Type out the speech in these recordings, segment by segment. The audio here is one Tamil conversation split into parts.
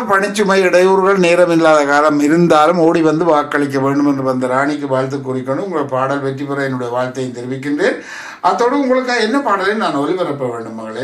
பணிச்சுமை இடையூறுகள் நேரம் இல்லாத காலம் இருந்தாலும் ஓடி வந்து வாக்களிக்க வேண்டும் என்று வந்த ராணிக்கு வாழ்த்து கூறிக்கொண்டு உங்கள் பாடல் வெற்றி பெற என்னுடைய வாழ்த்தையும் தெரிவிக்கின்றேன் அத்தோடு உங்களுக்கு என்ன பாடலை நான் ஒளிபரப்ப வேண்டும் மகளே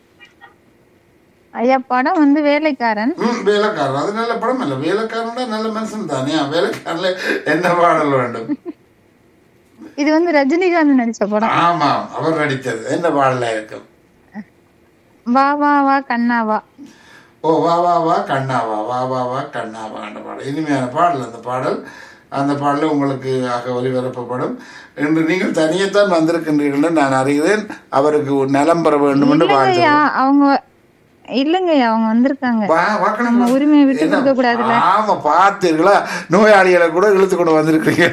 ஐயா படம் வந்து வேலைக்காரன் ம் வேலைக்காரன் அது நல்ல படம் அல்ல வேலைக்காரன் நல்ல மனுஷன் தானே வேலைக்காரன்ல என்ன பாடல் வேண்டும் இது வந்து ரஜினிகாந்த் நடிச்ச படம் ஆமாம் அவர் நடித்தது என்ன பாடல இருக்கும் வா வா வா கண்ணா வா ஓ வா வா வா கண்ணா வா வா வா வா கண்ணா வா என்ற பாடல் இனிமையான பாடல் அந்த பாடல் அந்த பாடல் உங்களுக்கு ஆக ஒலிபரப்பப்படும் இன்று நீங்கள் தனியத்தான் வந்திருக்கின்றீர்கள் என்று நான் அறிகிறேன் அவருக்கு நலம் பெற வேண்டும் என்று வாழ்த்து இல்லைங்கய்யா அவங்க இல்லைங்கய்யா அவங்க வந்திருக்காங்க வா வாக்கணும் நம்ம உரிமையை விட்டு கொடுக்க கூடாதுல்ல ஆமா பார்த்தீர்களா நோயாளிகளை கூட இழுத்து கொண்டு வந்திருக்கிறீங்க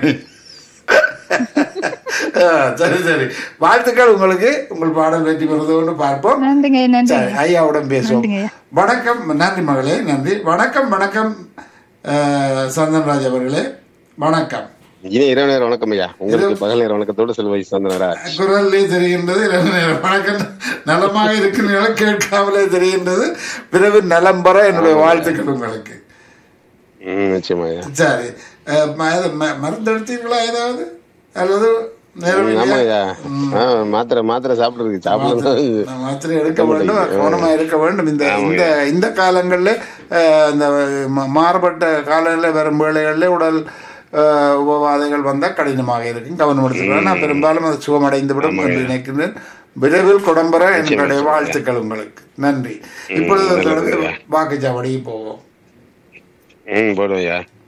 ஆ, சரி சரி வாழ்த்துக்கள் உங்களுக்கு உங்கள் பாடல் வெற்றி பெறுவதோன்னு பார்ப்போம் நன்றிங்க நன்றி சரி ஐயாவுடன் பேசுவோம் நன்றிங்கய்யா வணக்கம் நன்றி மகளே நன்றி வணக்கம் வணக்கம் அஹ், சந்தன்ராஜ் அவர்களே வணக்கம் இனி இரவு நேரம் வணக்கம் ஐயா உங்களுக்கு பகல் நேரம் வணக்கத்தோட செல்வ சந்தனரா குரல்லே தெரிகின்றது இரவு நேரம் வணக்கம் நலமாக இருக்கிறீர்களா கேட்காமலே தெரிகின்றது பிறகு நலம் பெற என்னுடைய வாழ்த்துக்கள் உங்களுக்கு ம் நிச்சயமா ஐயா சரி அஹ், ம- இது ம- மருந்து எடுத்தீர்களா ஏதாவது அல்லது நேரம் ம், ஆமா இல்லையா? ஐயா ஆ, மாத்திரை மாத்திரை சாப்பிடுறது சாப்பிடணும் நான் மாத்திரை எடுக்க வேண்டும் கவனமா இருக்க வேண்டும் இந்த இந்த இந்த காலங்களில் அஹ், இந்த ம- மாறுபட்ட காலங்களில் வரும் வேளைகளில் உடல் அஹ், உபவாதைகள் வந்தால் கடினமாக இருக்கும் கவனம் எடுத்துக்கலாம் நான் பெரும்பாலும் அது சுகமடைந்து விடும் என்று நினைக்கின்றேன் விரைவில் குடம்பெற என்னுடைய வாழ்த்துக்கள் உங்களுக்கு நன்றி இப்பொழுது தொடர்ந்து வாக்குச்சாவடிக்கு போவோம் ம் போடுவோம் ஐயா